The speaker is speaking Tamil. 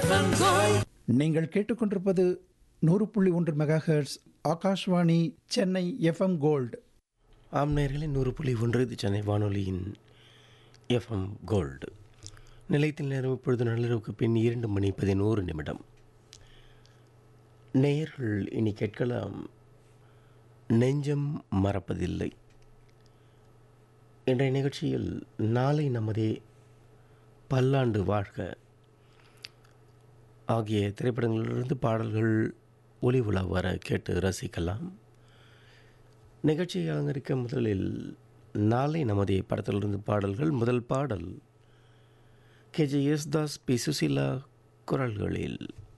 நீங்கள் கேட்டுக்கொண்டிருப்பது நூறு புள்ளி ஒன்று megahertz Akashvani Chennai FM gold ஆம் நேயர்களே நூறு புள்ளி ஒன்று இது சென்னை வானொலியின் எஃப்எம் கோல்டு நிலையத்தில் நேரம் இப்பொழுது நள்ளிரவுக்கு பின் இரண்டு மணி பதினோரு நிமிடம் நேயர்கள் இனி கேட்கலாம் நெஞ்சம் மறப்பதில்லை இன்றைய நிகழ்ச்சியில் நாளை நமதே பல்லாண்டு வாழ்க ஆகிய திரைப்படங்களிலிருந்து பாடல்கள் ஒளி உலா வர கேட்டு ரசிக்கலாம் நிகழ்ச்சியை அலங்கரிக்க முதலில் நாளை நமது படத்திலிருந்து பாடல்கள் முதல் பாடல் K J Yesudas P Susheela குரல்களில்